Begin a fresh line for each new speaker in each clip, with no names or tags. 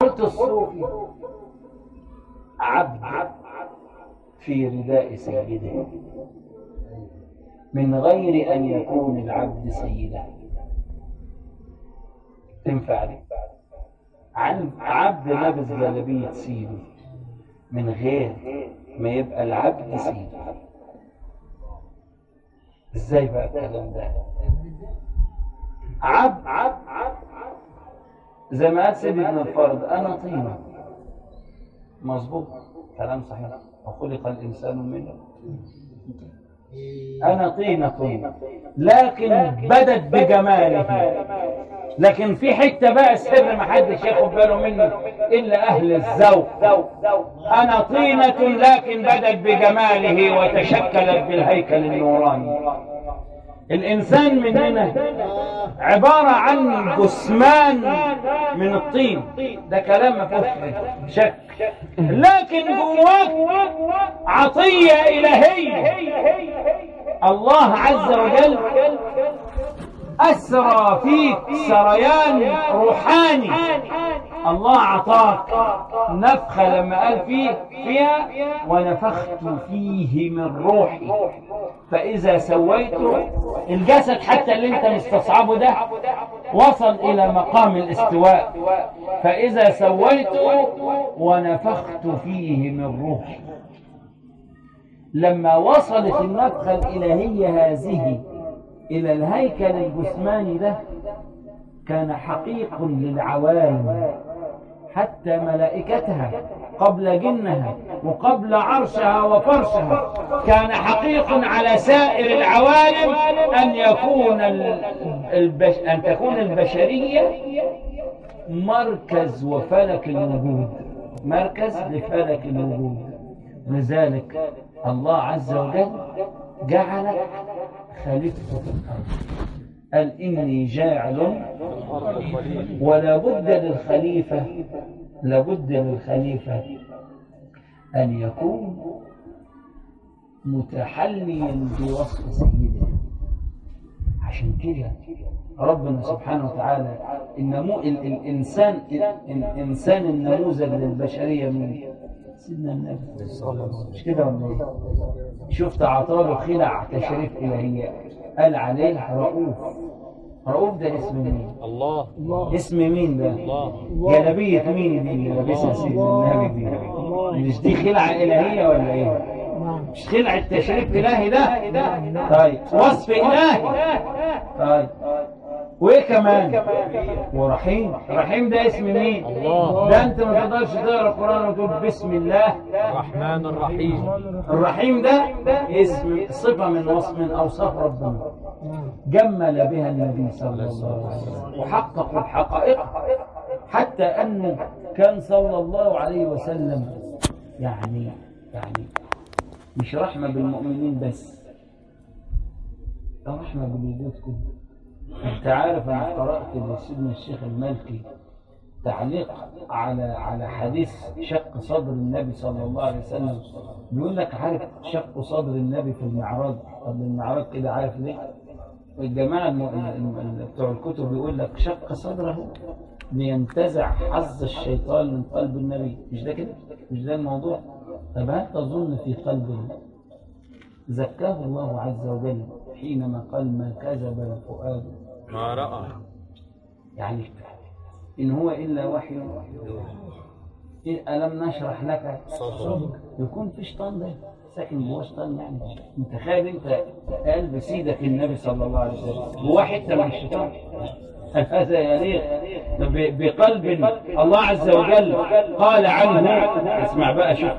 قلت الصوفي عبد في رداء سيده من غير أن يكون العبد سيدا تنفع دي عن عبد لابس جلابية سيده من غير ما يبقى العبد سيده ازاي بقى الكلام ده عبد عبد زي ما قال سيدي ابن الفرد انا طينه مظبوط كلام صحيح وخلق الانسان منه انا طينه لكن بدت بجماله لكن في حته بقى السر ما حدش ياخد باله منه الا اهل الذوق انا طينه لكن بدت بجماله وتشكلت بالهيكل النوراني الانسان مننا عباره عن جثمان من الطين ده كلام ما فيهوش شك لكن جواك عطيه الهيه الله عز وجل أسرى فيك سريان روحاني الله عطاك نفخة لما قال فيه فيها ونفخت فيه من روحي فإذا سويته الجسد حتى اللي انت مستصعبه ده وصل إلى مقام الاستواء فإذا سويته ونفخت فيه من روحي لما وصلت النفخة الإلهية هذه إلى الهيكل الجسماني ده كان حقيق للعوالم حتى ملائكتها قبل جنها وقبل عرشها وفرشها كان حقيق على سائر العوالم أن يكون البش... أن تكون البشرية مركز وفلك الوجود مركز لفلك الوجود لذلك الله عز وجل جعلك خليفة في الأرض قال إني جاعل ولا بد للخليفة لابد للخليفة أن يكون متحليا بوصف سيده عشان كده ربنا سبحانه وتعالى النمو الإنسان الإنسان النموذج للبشرية من سيدنا النبي مش كده ولا ايه؟ شفت عطاله خلع تشريف إلهية قال عليه رؤوف رؤوف ده اسم مين؟
الله
اسم مين ده؟
الله
جلبية مين دي اللي لابسها سيدنا النبي دي؟ مش دي خلعة إلهية ولا ايه؟ مش خلع التشريف إلهي ده؟ طيب وصف إلهي طيب وايه كمان ورحيم رحيم ده اسم مين
الله.
ده انت ما تقدرش تقرا القران وتقول بسم الله
الرحمن الرحيم
الرحيم ده اسم صفه من وصف من اوصاف ربنا جمل بها النبي صلى الله عليه وسلم وحقق الحقائق حتى انه كان صلى الله عليه وسلم يعني يعني مش رحمه بالمؤمنين بس ده رحمه بالوجود كله انت عارف انا قرات لسيدنا الشيخ المالكي تعليق على على حديث شق صدر النبي صلى الله عليه وسلم بيقول لك عارف شق صدر النبي في المعراج قبل المعراج كده عارف ليه؟ الجماعه الم... الم... الم... بتوع الكتب بيقول لك شق صدره لينتزع حظ الشيطان من قلب النبي مش ده كده؟ مش ده الموضوع؟ طب هل تظن في قلبه زكاه الله عز وجل حينما قال ما كذب الفؤاد
ما رأى
يعني إن هو إلا وحي إيه ألم نشرح لك
صدرك
يكون في شيطان ده ساكن جوه شيطان يعني متخيل أنت قلب سيدك النبي صلى الله عليه وسلم جواه حتة من الشيطان هذا يليق ب- بقلب الله عز وجل قال عنه اسمع بقى شوف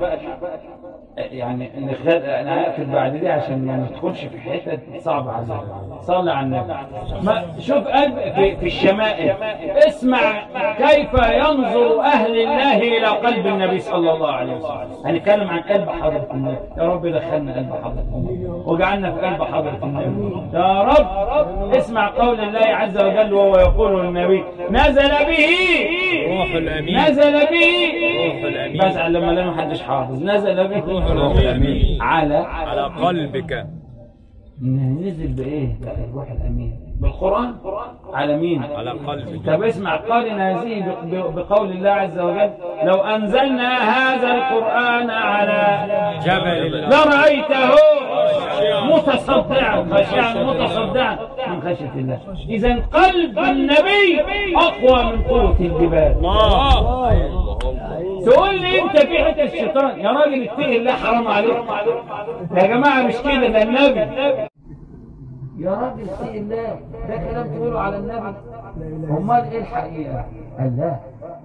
يعني نخل... انا هقفل بعد دي عشان ما ندخلش في حته صعبه علينا صلى على النبي ما شوف قلب في, في الشمائل اسمع كيف ينظر اهل الله الى قلب النبي صلى الله عليه وسلم هنتكلم عن قلب حضره النبي يا رب دخلنا قلب حضره النبي وجعلنا في قلب حضره النبي يا رب اسمع قول الله عز وجل وهو يقول للنبي نزل به
روح الأمين
نزل به
روح الأمين
بزعل لما لا محدش حافظ نزل به
روح الأمين
على
على قلبك
إنه نزل بإيه؟ بالروح الأمين بالقرآن على مين؟
على قلبك
طب اسمع قارن هذه ب- بقول الله عز وجل لو أنزلنا هذا القرآن على
جبل
لرأيته متصدعا خاشعا متصدعا من خشية الله إذا قلب النبي أقوى من قوة الجبال
الله
تقول لي انت في حته الشيطان يا راجل اتقي الله حرام عليك يا جماعه مش كده ده النبي يا راجل اتقي الله ده كلام تقوله على النبي امال ايه الحقيقه قال لا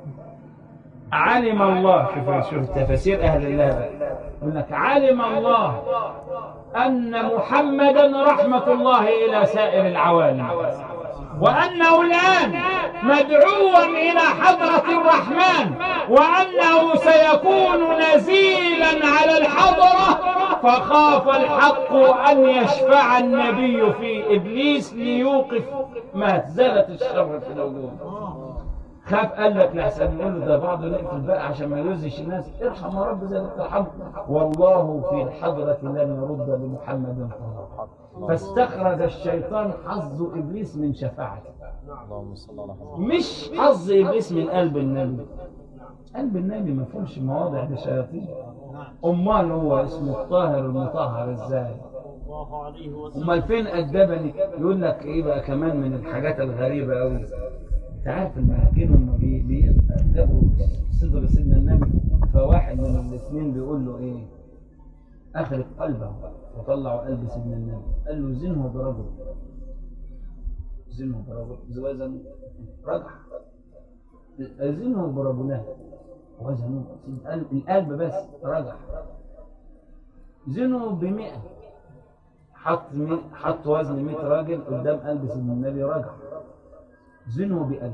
علم الله شوف شوف تفاسير اهل الله بقى يقول لك علم الله ان محمدا رحمه الله الى سائر العوالم وأنه الآن مدعوا إلى حضرة الرحمن وأنه سيكون نزيلا على الحضرة فخاف الحق أن يشفع النبي في إبليس ليوقف مهزلة الشر في الوجود خاف قال لك لحسن يقول له ده بعض نقفل بقى عشان ما يلزش الناس ارحم يا رب زي ما ترحم والله في الحضرة لن يرد لمحمد طهارا فاستخرج الشيطان حظ ابليس من شفاعته
اللهم صل على محمد
مش حظ ابليس من قلب النبي قلب النبي ما فيهوش مواضع لشياطين امال هو اسمه الطاهر المطهر ازاي امال فين ادبني يقول لك ايه بقى كمان من الحاجات الغريبه قوي انت عارف الملاكين هم بي- بيأدبوا صدر سيدنا النبي فواحد من الاثنين بيقول له ايه اخرج قلبه وطلعوا قلب سيدنا النبي قال له زنه برجل زنه برجل وزن رجح زنه برجلان وزنه القلب- القلب بس رجح زنه بمئة حط مي- حط وزن 100 راجل قدام قلب سيدنا النبي رجح زنه بألف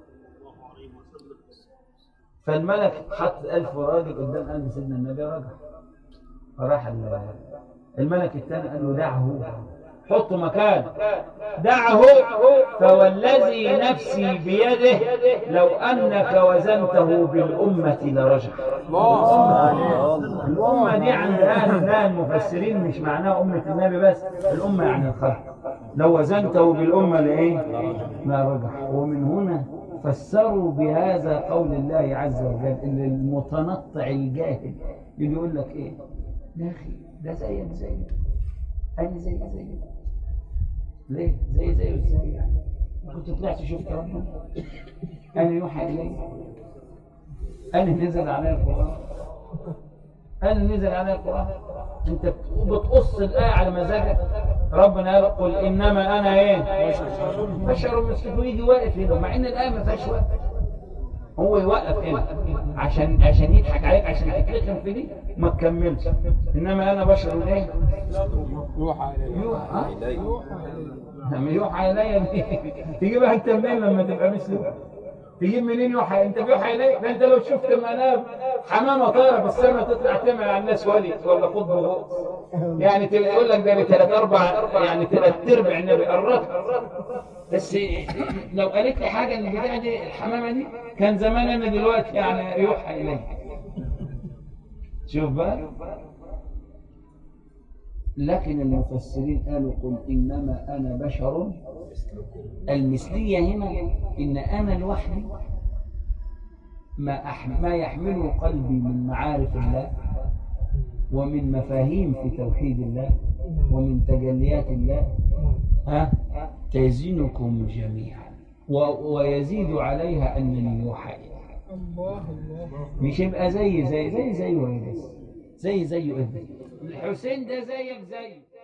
فالملك حط ألف راجل قدام قلب سيدنا النبي رجح فراح ال- الملك الثاني قال له دعه حطه مكان دعه فوالذي نفسي بيده لو أنك وزنته بالأمة لرجح الأمة دي عند أهل الله المفسرين مش معناها أمة النبي بس الأمة يعني الخلق لو وزنته بالأمة لإيه؟ ما رجح ومن هنا فسروا بهذا قول الله عز وجل إن المتنطع الجاهل يجي يقول لك إيه؟ يا أخي ده زيك زيك أنا زي زيك ليه؟ زي زي ازاي يعني؟ كنت طلعت شفت ربنا أنا يوحى إلي أنا نزل علي القرآن أنا نزل علي القرآن أنت بتقص الآية على مزاجك ربنا قال قل إنما أنا إيه؟ بشر مثلكم يجي واقف هنا مع إن الآية ما فيهاش وقف هو يوقف هنا عشان عشان يضحك عليك عشان تتلخم في دي ما تكملش انما انا بشر ايه؟ يوحى الي لما يوحى الي تجيبها انت منين لما تبقى مثله؟ تجيب منين يوحى انت بيوحى اليك ده انت لو شفت منام حمامه طايره في السماء تطلع تعمل على الناس ولي ولا قطب غوص يعني تبقى يقول لك ده ثلاث اربع يعني ثلاث ارباع النبي قربت بس لو قالت لي حاجه ان البتاعه دي الحمامه دي كان زمان انا دلوقتي يعني يوحى الي شوف بقى لكن المفسرين قالوا قل انما انا بشر المثليه هنا ان انا لوحدي ما أح... ما يحمله قلبي من معارف الله ومن مفاهيم في توحيد الله ومن تجليات الله ها تزنكم جميعا و... ويزيد عليها انني يوحى إلي. مش يبقى زي زي زي زي بس زي زي ابني الحسين ده زيك زي